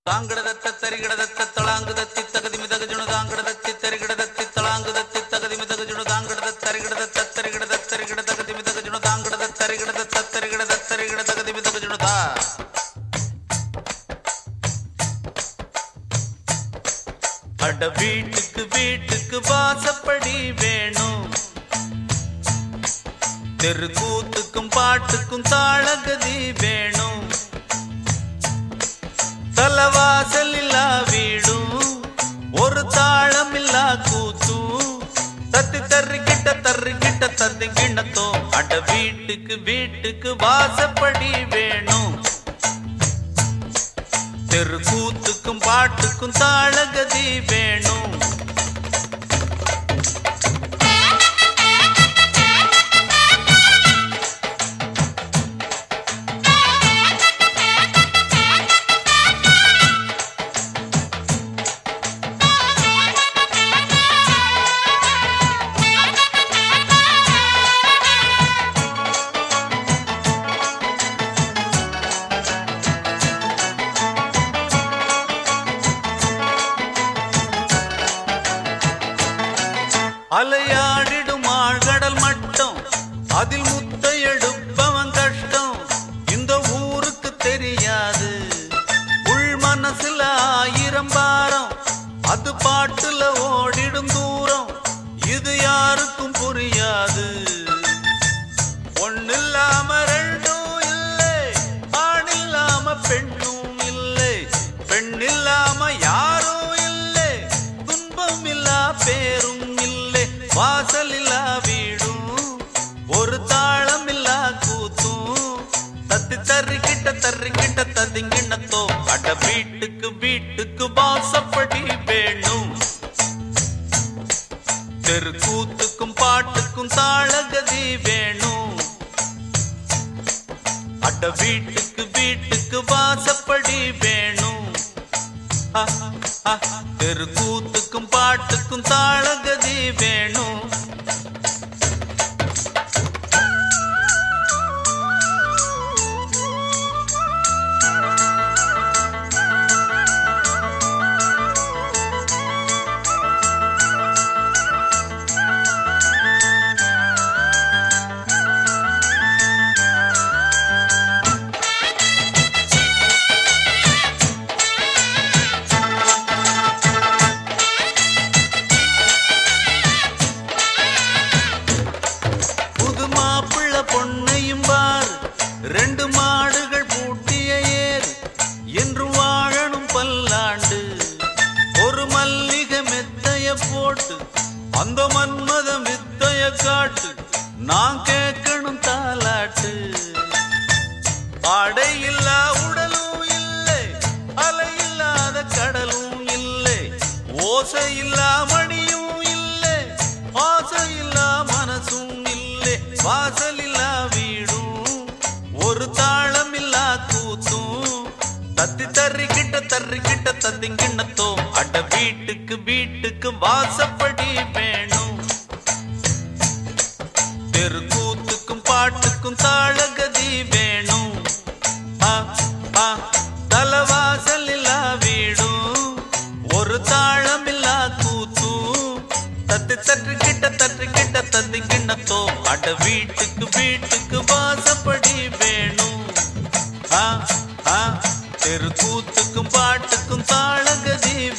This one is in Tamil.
தாங்கிடதத்த தரிகிடதத்த தளாங்குதத்தி தகதி மிதகஜுணு தாங்கிடதத்தி தரிகிடதத்தி தளாங்குதத்தி தகதி மிதகஜுணு தாங்கிடத தரிகிடதத்த தரிகிடத தரிகிட தகதி மிதகஜுணு தாங்கிடத தரிகிடதத்த தரிகிடத தரிகிட தகதி மிதகஜுணு தா அட வீட்டுக்கு வீட்டுக்கு வாசப்படி வேணும் தெருக்கூத்துக்கும் பாட்டுக்கும் தாளகதி வேணும் தலவாசல் இல்லா வீடும் ஒரு தாளம் இல்லா கூத்தும் தத்தி தர்றிக்கிட்ட தர்றிக்கிட்ட தத்தி கிண்ணத்தோ அட வீட்டுக்கு வீட்டுக்கு வாசப்படி வேணும் தெருக்கூத்துக்கும் பாட்டுக்கும் தாளகதி வேணும் அலையாடிடும் ஆழ்கடல் மட்டம் அதில் முத்தை எடுப்பவன் கஷ்டம் இந்த ஊருக்கு தெரியாது உள் மனசுல ஆயிரம் பாரம் அது பாட்டுல ஓடிடும் தூரம் இது யாருக்கும் புரியாது ஒண்ணில்லாம ரெண்டும் இல்லை ஆண் இல்லாம பெண்ணும் இல்லை பெண் இல்லாம யாரும் இல்லை துன்பம் இல்லா பேரும் இல்லை வாசல் இல்லா வீடும் ஒரு தாளம் இல்லா கூத்தும் தத்தி தர்றிக்கிட்ட தர்றிக்கிட்ட ததிங்கிண்ணத்தோ அட வீட்டுக்கு வீட்டுக்கு வாசப்படி வேணும் தெருக்கூத்துக்கும் பாட்டுக்கும் தாளகதி வேணும் அட வீட்டுக்கு வீட்டுக்கு வாசப்படி வேணும் அ, அ, தெருக்கூத்துக்கும் பாட்டுக்கும் தாளகதி வேணும் புது மாப்பிள்ள பொன்னையும் பார் ரெண்டு மாடுகள் பூட்டிய ஏர் என்று வாழணும் பல்லாண்டு ஒரு மல்லிகை மெத்தைய போட்டு அந்த மன்மதம் வித்தைய காட்டு நான் கேட்கணும் தாலாட்டு ஆடை இல்லா உடலும் இல்லை அலை இல்லாத கடலும் இல்லை ஓசை இல்லா மணியும் இல்லை ஆசை இல்லா மனசும் இல்லை வாசல் இல்லா வீடும் ஒரு தாளம் இல்லா கூத்தும் தத்தி தர்றிக்கிட்ட தர்றிக்கிட்ட தத்திங்கிண்ணத்தோ அட வீட்டுக்கு வீட்டுக்கு வாசப்படி வேணும் தெருக்கூத்துக்கும் பாட்டுக்கும் தாளகதி வேணும் ஆ, ஆ, தலவாசல் இல்லா வீடும் ஒரு தாளம் இல்லா கூத்தும் தத்து தட்டு கிட்ட தட்டு கிட்ட தத்து கிண்ணத்தோ அட வீட்டுக்கு வீட்டுக்கு வாசப்படி வேணும் ஆ, ஆ, தெருக்கூத்துக்கும் பாட்டுக்கும் தாளகதி